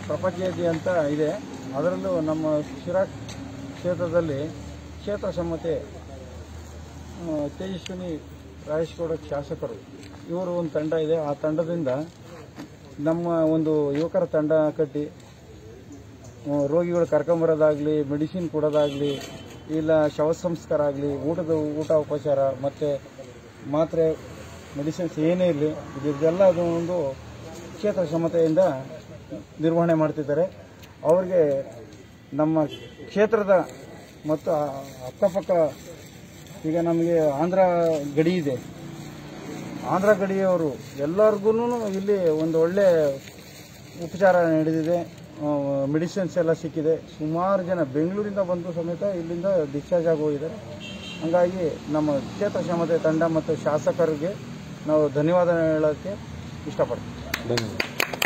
ಪ್ರಪಂಚಾದ್ಯಂತ ಇದೆ ಅದರಲ್ಲೂ ನಮ್ಮ ಶಿರಾ ಕ್ಷೇತ್ರದಲ್ಲಿ ಕ್ಷೇತ್ರ ಸಮ್ಮತಿ ಆ, ತೇಜಸ್ವಿನಿ ರಾಜೇಶ್ಗೌಡ ಶಾಸಕರು ಇವರು ಒಂದು ತಂಡ ಇದೆ ಆ ತಂಡದಿಂದ ನಮ್ಮ ಒಂದು ಯುವಕರ ತಂಡ ಕಟ್ಟಿ ಆ, ರೋಗಿಗಳು ಕರ್ಕೊಂಬರೋದಾಗಲಿ ಮೆಡಿಸಿನ್ ಕೊಡೋದಾಗಲಿ ಇಲ್ಲ ಶವ ಸಂಸ್ಕಾರ ಆಗಲಿ ಊಟದ ಊಟ ಉಪಚಾರ ಮತ್ತು ಮಾತ್ರೆ ಮೆಡಿಸಿನ್ಸ್ ಏನೇ ಇರಲಿ ಇದೆಲ್ಲ ಅದು ಒಂದು ಕ್ಷೇತ್ರ ಕ್ಷಮತೆಯಿಂದ ನಿರ್ವಹಣೆ ಮಾಡ್ತಿದ್ದಾರೆ ಅವ್ರಿಗೆ ನಮ್ಮ ಕ್ಷೇತ್ರದ ಮತ್ತು ಆ ಅಕ್ಕಪಕ್ಕ ಈಗ ನಮಗೆ ಆಂಧ್ರ ಗಡಿ ಇದೆ ಆಂಧ್ರ ಗಡಿಯವರು ಎಲ್ಲರಿಗೂ ಇಲ್ಲಿ ಒಂದು ಒಳ್ಳೆ ಉಪಚಾರ ನಡೆದಿದೆ ಮೆಡಿಸಿನ್ಸ್ ಎಲ್ಲ ಸಿಕ್ಕಿದೆ ಸುಮಾರು ಜನ ಬೆಂಗಳೂರಿಂದ ಬಂದು ಸಮೇತ ಇಲ್ಲಿಂದ ಡಿಸ್ಚಾರ್ಜ್ ಆಗಿ ಹೋಗಿದ್ದಾರೆ ಹಂಗಾಗಿ ನಮ್ಮ ಕ್ಷೇತ್ರ ಕ್ಷಮತೆ ತಂಡ ಮತ್ತು ಶಾಸಕರಿಗೆ ನಾವು ಧನ್ಯವಾದ ಹೇಳೋಕ್ಕೆ ಇಷ್ಟಪಡ್ತೀವಿ ಧನ್ಯವಾದ